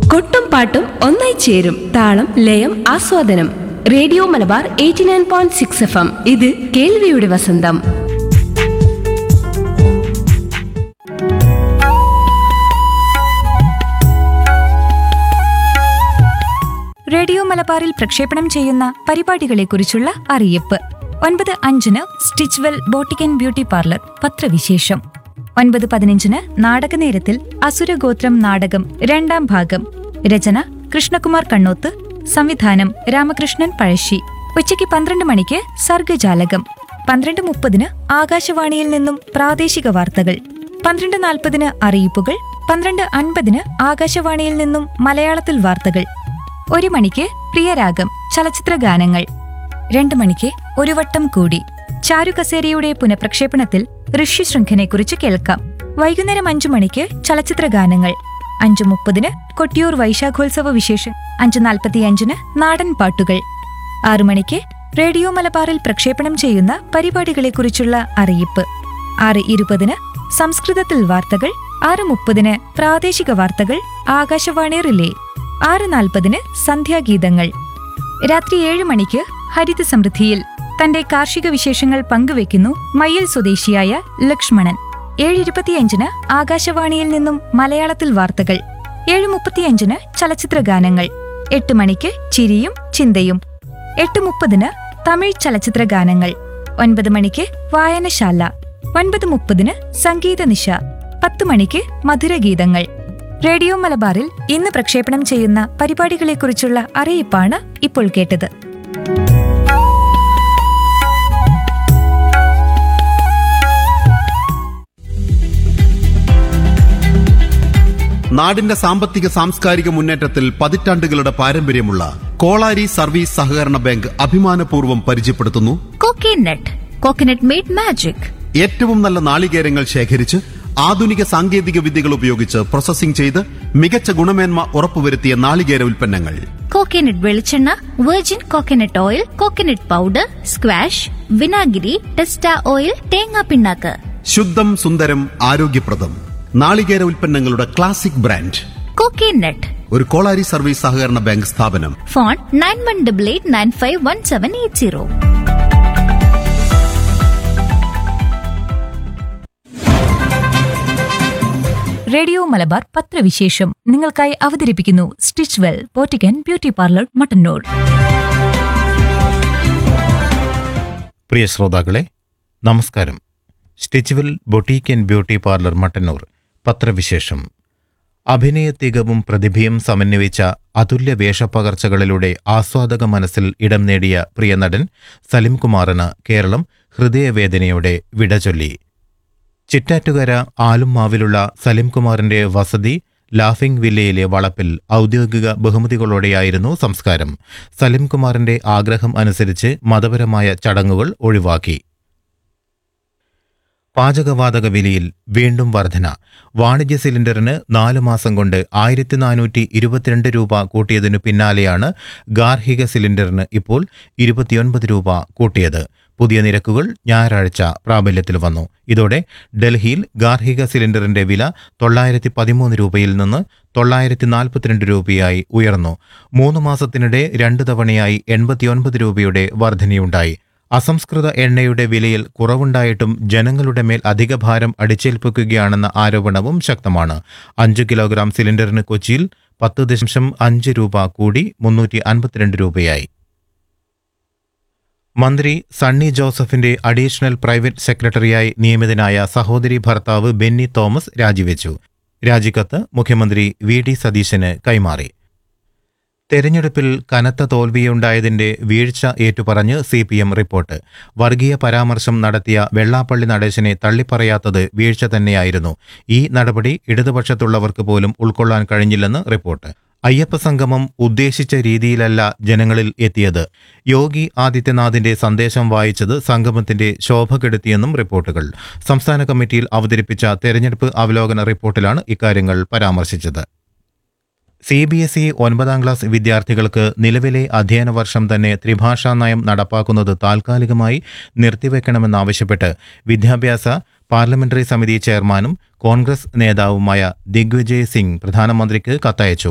കൊട്ടും പാട്ടും ഒന്നായി ചേരും താളം ലയം ആസ്വാദനം radio Malabar eighty nine point six F M ഇത് കേൾവിയുടെ വസന്തം റേഡിയോ മലബാറിൽ പ്രക്ഷേപണം ചെയ്യുന്ന പരിപാടികളെക്കുറിച്ചുള്ള അറിയിപ്പ് ഒൻപത് അഞ്ചിന് സ്റ്റിച്ച്വെൽ ബോട്ടിക് ബ്യൂട്ടി പാർലർ പത്രവിശേഷം ഒൻപത് പതിനഞ്ചിന് നാടകനേരത്തിൽ അസുരഗോത്രം നാടകം രണ്ടാം ഭാഗം രചന കൃഷ്ണകുമാർ കണ്ണോത്ത് സംവിധാനം രാമകൃഷ്ണൻ പഴശ്ശി ഉച്ചയ്ക്ക് പന്ത്രണ്ട് മണിക്ക് സർഗജാലകം പന്ത്രണ്ട് മുപ്പതിന് ആകാശവാണിയിൽ നിന്നും പ്രാദേശിക വാർത്തകൾ പന്ത്രണ്ട് നാൽപ്പതിന് അറിയിപ്പുകൾ പന്ത്രണ്ട് അൻപതിന് ആകാശവാണിയിൽ നിന്നും മലയാളത്തിൽ വാർത്തകൾ ഒരു മണിക്ക് പ്രിയരാഗം ചലച്ചിത്ര ഗാനങ്ങൾ രണ്ടു മണിക്ക് ഒരു വട്ടം കൂടി ചാരുകസേരയുടെ പുനഃപ്രക്ഷേപണത്തിൽ ഋഷ്യശൃംഖനെക്കുറിച്ച് കേൾക്കാം വൈകുന്നേരം അഞ്ചു മണിക്ക് ചലച്ചിത്ര ഗാനങ്ങൾ അഞ്ചു മുപ്പതിന് കൊട്ടിയൂർ വൈശാഖോത്സവ വിശേഷം അഞ്ചു നാൽപ്പത്തിയഞ്ചിന് നാടൻ പാട്ടുകൾ ആറു മണിക്ക് റേഡിയോ മലബാറിൽ പ്രക്ഷേപണം ചെയ്യുന്ന പരിപാടികളെക്കുറിച്ചുള്ള അറിയിപ്പ് ആറ് ഇരുപതിന് സംസ്കൃതത്തിൽ വാർത്തകൾ ആറ് മുപ്പതിന് പ്രാദേശിക വാർത്തകൾ ആകാശവാണി റിലേ ആറ് നാൽപ്പതിന് സന്ധ്യാഗീതങ്ങൾ രാത്രി ഏഴ് മണിക്ക് ഹരിത സമൃദ്ധിയിൽ തന്റെ കാർഷിക വിശേഷങ്ങൾ പങ്കുവെക്കുന്നു മയ്യൽ സ്വദേശിയായ ലക്ഷ്മണൻ ഏഴ് ഇരുപത്തിയഞ്ചിന് ആകാശവാണിയിൽ നിന്നും മലയാളത്തിൽ വാർത്തകൾ ഏഴ് മുപ്പത്തിയഞ്ചിന് ചലച്ചിത്ര ഗാനങ്ങൾ എട്ട് മണിക്ക് ചിരിയും ചിന്തയും എട്ട് മുപ്പതിന് തമിഴ് ചലച്ചിത്ര ഗാനങ്ങൾ ഒൻപത് മണിക്ക് വായനശാല ഒൻപത് മുപ്പതിന് സംഗീത നിശ പത്ത് മണിക്ക് മധുരഗീതങ്ങൾ റേഡിയോ മലബാറിൽ ഇന്ന് പ്രക്ഷേപണം ചെയ്യുന്ന പരിപാടികളെക്കുറിച്ചുള്ള അറിയിപ്പാണ് ഇപ്പോൾ കേട്ടത് നാടിന്റെ സാമ്പത്തിക സാംസ്കാരിക മുന്നേറ്റത്തിൽ പതിറ്റാണ്ടുകളുടെ പാരമ്പര്യമുള്ള കോളാരി സർവീസ് സഹകരണ ബാങ്ക് അഭിമാനപൂർവ്വം പരിചയപ്പെടുത്തുന്നു കോക്കനട്ട് കോക്കനട്ട് മെയ്ഡ് മാജിക് ഏറ്റവും നല്ല നാളികേരങ്ങൾ ശേഖരിച്ച് ആധുനിക സാങ്കേതിക വിദ്യകൾ ഉപയോഗിച്ച് പ്രോസസ്സിംഗ് ചെയ്ത് മികച്ച ഗുണമേന്മ ഉറപ്പുവരുത്തിയ നാളികേര ഉൽപ്പന്നങ്ങൾ കോക്കനട്ട് വെളിച്ചെണ്ണ virgin coconut oil coconut powder squash വിനാഗിരി ടെസ്റ്റ ഓയിൽ തേങ്ങാ പിണ്ണാക്ക് ശുദ്ധം സുന്ദരം ആരോഗ്യപ്രദം നാളികേര ഉൽപ്പന്നങ്ങളുടെ ക്ലാസിക് ബ്രാൻഡ് കോക്കനട്ട് ഒരു കോളാരി സർവീസ് സഹകരണ ബാങ്ക് സ്ഥാപനം phone nine one double eight nine five one seven eight zero radio Malabar പത്രവിശേഷം നിങ്ങൾക്കായി അവതരിപ്പിക്കുന്നു സ്റ്റിച്ച് വെൽ പോറ്റിക്കൻ ബ്യൂട്ടി പാർലർ മട്ടന്നൂർ പ്രിയ ശ്രോതാക്കളെ നമസ്കാരം stitch well boutique and beauty parlour Mattannur പത്രവിശേഷം അഭിനയ തികവും പ്രതിഭയും സമന്വയിച്ച അതുല്യ വേഷപ്പകർച്ചകളിലൂടെ ആസ്വാദക മനസ്സിൽ ഇടം നേടിയ പ്രിയ നടൻ സലിം കുമാറിന് കേരളം ഹൃദയവേദനയോടെ വിട ചൊല്ലി ചിറ്റാറ്റുകര ആലുംമാവിലുള്ള സലിംകുമാറിന്റെ വസതി ലാഫിംഗ് വില്ലയിലെ വളപ്പിൽ ഔദ്യോഗിക ബഹുമതികളോടെയായിരുന്നു സംസ്കാരം സലിംകുമാറിന്റെ ആഗ്രഹം അനുസരിച്ച് മതപരമായ ചടങ്ങുകൾ ഒഴിവാക്കി പാചകവാതക വിലയിൽ വീണ്ടും വർധന വാണിജ്യ സിലിണ്ടറിന് നാലു മാസം കൊണ്ട് ആയിരത്തി നാനൂറ്റി ഇരുപത്തിരണ്ട് രൂപ കൂട്ടിയതിനു പിന്നാലെയാണ് ഗാർഹിക സിലിണ്ടറിന് ഇപ്പോൾ ഇരുപത്തിയൊൻപത് രൂപ കൂട്ടിയത് പുതിയ നിരക്കുകൾ ഞായറാഴ്ച പ്രാബല്യത്തിൽ വന്നു ഇതോടെ ഡൽഹിയിൽ ഗാർഹിക സിലിണ്ടറിന്റെ വില തൊള്ളായിരത്തി പതിമൂന്ന് രൂപയിൽ നിന്ന് തൊള്ളായിരത്തി നാൽപ്പത്തിരണ്ട് രൂപയായി ഉയർന്നു മൂന്ന് മാസത്തിനിടെ രണ്ടു തവണയായി എൺപത്തിയൊൻപത് രൂപയുടെ വർധനയുണ്ടായി അസംസ്കൃത എണ്ണയുടെ വിലയിൽ കുറവുണ്ടായിട്ടും ജനങ്ങളുടെ മേൽ അധിക ഭാരം അടിച്ചേൽപ്പിക്കുകയാണെന്ന ആരോപണവും ശക്തമാണ് അഞ്ചു കിലോഗ്രാം സിലിണ്ടറിന് കൊച്ചിയിൽ പത്ത് ദശാംശം അഞ്ച് രൂപ കൂടി മുന്നൂറ്റി അൻപത്തിരണ്ട് രൂപയായി മന്ത്രി സണ്ണി ജോസഫിന്റെ അഡീഷണൽ പ്രൈവറ്റ് സെക്രട്ടറിയായി നിയമിതനായ സഹോദരി ഭർത്താവ് ബെന്നി തോമസ് രാജിവെച്ചു രാജിക്കത്ത് മുഖ്യമന്ത്രി വി ഡി സതീശന് കൈമാറി തെരഞ്ഞെടുപ്പിൽ കനത്ത തോൽവിയുണ്ടായതിന്റെ വീഴ്ച ഏറ്റുപറഞ്ഞ് സി പി എം റിപ്പോർട്ട് വർഗീയ പരാമർശം നടത്തിയ വെള്ളാപ്പള്ളി നടേശനെ തള്ളിപ്പറയാത്തത് വീഴ്ച തന്നെയായിരുന്നു ഈ നടപടി ഇടതുപക്ഷത്തുള്ളവർക്ക് പോലും ഉൾക്കൊള്ളാൻ കഴിഞ്ഞില്ലെന്ന് റിപ്പോർട്ട് അയ്യപ്പ സംഗമം ഉദ്ദേശിച്ച രീതിയിലല്ല ജനങ്ങളിൽ എത്തിയത് യോഗി ആദിത്യനാഥിന്റെ സന്ദേശം വായിച്ചത് സംഗമത്തിന്റെ ശോഭ കെടുത്തിയെന്നും റിപ്പോർട്ടുകൾ സംസ്ഥാന കമ്മിറ്റിയിൽ അവതരിപ്പിച്ച തെരഞ്ഞെടുപ്പ് അവലോകന റിപ്പോർട്ടിലാണ് ഇക്കാര്യങ്ങൾ പരാമർശിച്ചത് സി ബി എസ് ഇ ഒൻപതാം ക്ലാസ് വിദ്യാർത്ഥികൾക്ക് നിലവിലെ അധ്യയന വർഷം തന്നെ ത്രിഭാഷാ നയം നടപ്പാക്കുന്നത് താൽക്കാലികമായി നിർത്തിവെക്കണമെന്നാവശ്യപ്പെട്ട് വിദ്യാഭ്യാസ പാർലമെന്ററി സമിതി ചെയർമാനും കോൺഗ്രസ് നേതാവുമായ ദിഗ്വിജയ് സിംഗ് പ്രധാനമന്ത്രിക്ക് കത്തയച്ചു